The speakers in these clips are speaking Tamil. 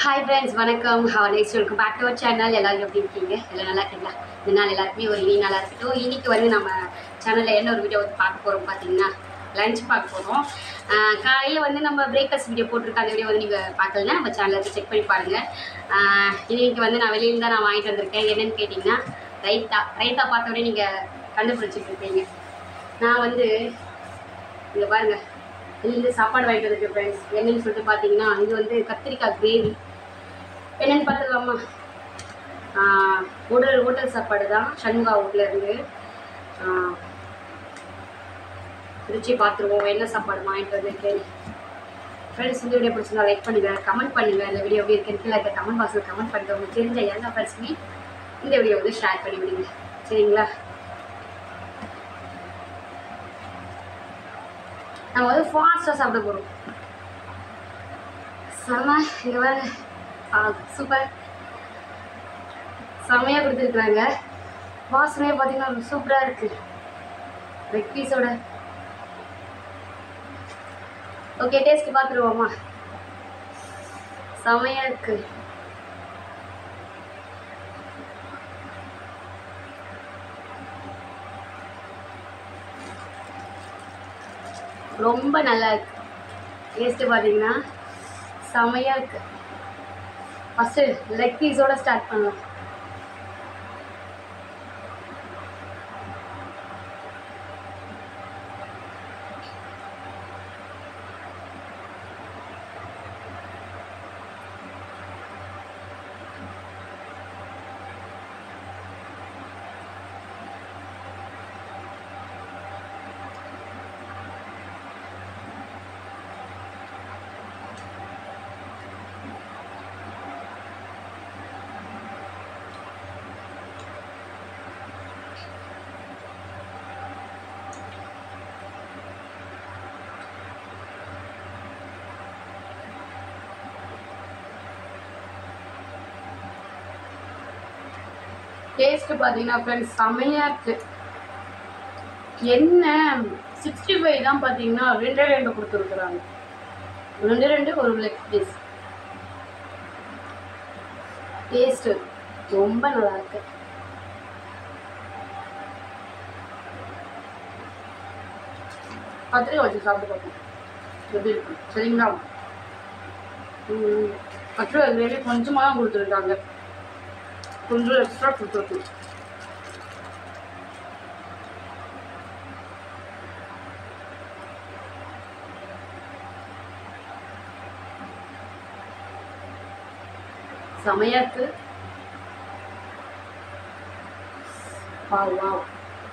ஹாய் ஃப்ரெண்ட்ஸ் வணக்கம் how next welcome back to our channel எல்லாரும் எப்படி இருக்கீங்க எல்லாம் நல்லா இருக்கீங்களா இந்த நாள் எல்லாருக்குமே ஒரு இனி நல்லா இருக்கட்டும் இன்னைக்கு வந்து நம்ம சேனலில் என்ன ஒரு வீடியோ வந்து பார்க்க போகிறோம் பார்த்தீங்கன்னா லஞ்ச் பார்க்க போகிறோம் காலையில் வந்து நம்ம பிரேக்ஃபாஸ்ட் வீடியோ போட்டிருக்க அந்த வீடியோ வந்து நீங்கள் பார்க்கலன்னா நம்ம சேனலில் செக் பண்ணி பாருங்கள் இன்னைக்கு வந்து நான் வெளியில தான் நான் வாங்கிட்டு வந்திருக்கேன் என்னன்னு கேட்டிங்கன்னா ரைத்தா ரைத்தா பார்த்த உடனே நீங்கள் கண்டுபிடிச்சிட்டு இருப்பீங்க நான் வந்து இங்கே பாருங்க வெளியிலேருந்து சாப்பாடு வாங்கிட்டு வந்திருக்கேன் ஃப்ரெண்ட்ஸ் என்னன்னு சொல்லிட்டு பார்த்தீங்கன்னா இது வந்து கத்திரிக்காய் கிரேவி என்னன்னு பார்த்துக்கலாமா ஹோட்டல் ஹோட்டல் சாப்பாடு தான் சண்முகா ஹோட்டலில் இருந்து பிரித்து பார்த்துருவோம் என்ன சாப்பாடு வாங்கிட்டு வந்திருக்கேன் ஃப்ரெண்ட்ஸ் இந்த வீடியோ பிடிச்சிருந்தா லைக் பண்ணுங்க கமெண்ட் பண்ணுங்க இந்த வீடியோ எப்படி இருக்குன்னு கீழே இருக்க கமெண்ட் பாக்ஸில் கமெண்ட் பண்ணுங்க உங்களுக்கு தெரிஞ்ச எல்லா ஃப்ரெண்ட்ஸுமே இந்த வீடியோ வந்து ஷேர் பண்ணி விடுங்க சரிங்களா நம்ம வந்து ஃபாஸ்ட்டாக சாப்பிட போகிறோம் செம்ம இங்கே வேறு ஆ சூப்பர் செம்மையாக கொடுத்துருக்குறாங்க வாசனையே பார்த்தீங்கன்னா சூப்பராக இருக்குது லெக் பீஸோட ஓகே டேஸ்ட் பார்த்துருவோமா செம்மையாக இருக்கு ரொம்ப நல்லா இருக்கு டேஸ்ட்டு பார்த்தீங்கன்னா செமையாக இருக்கு ஃபஸ்ட்டு லெக் பீஸோட ஸ்டார்ட் பண்ணலாம் டேஸ்ட்டு பார்த்தீங்கன்னா ஃப்ரெண்ட்ஸ் செம்மையாக இருக்கு என்ன சிக்ஸ்டி ஃபைவ் தான் பார்த்தீங்கன்னா ரெண்டே ரெண்டு கொடுத்துருக்குறாங்க ரெண்டு ரெண்டு ஒரு லெக் பீஸ் டேஸ்ட்டு ரொம்ப நல்லா இருக்கு கத்திரிக்காய் வச்சு சாப்பிட்டு பார்ப்போம் எப்படி இருக்கு சரிங்களா ம், கத்திரிக்காய் கிரேவி கொஞ்சமாக தான் கொடுத்துருக்காங்க கொஞ்சம் எக்ஸ்ட்ரா கொடுத்துருக்கு செமையா இருக்கு வாவ் வாவ்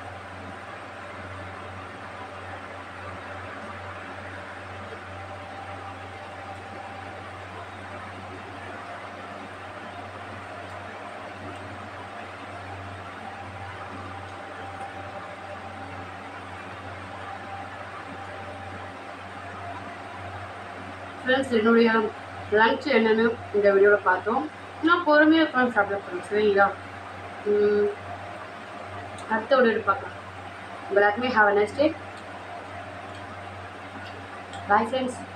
ஃப்ரெண்ட்ஸ் என்னுடைய லஞ்ச் என்னென்னு இந்த வீடியோவில் பார்த்தோம் நான் பொறுமையாக உட்காந்து சாப்பிட போகிறேன் சரிங்களா உம், அடுத்த வீடியோ பார்க்கலாம் எல்லாருக்குமே have a next day bye friends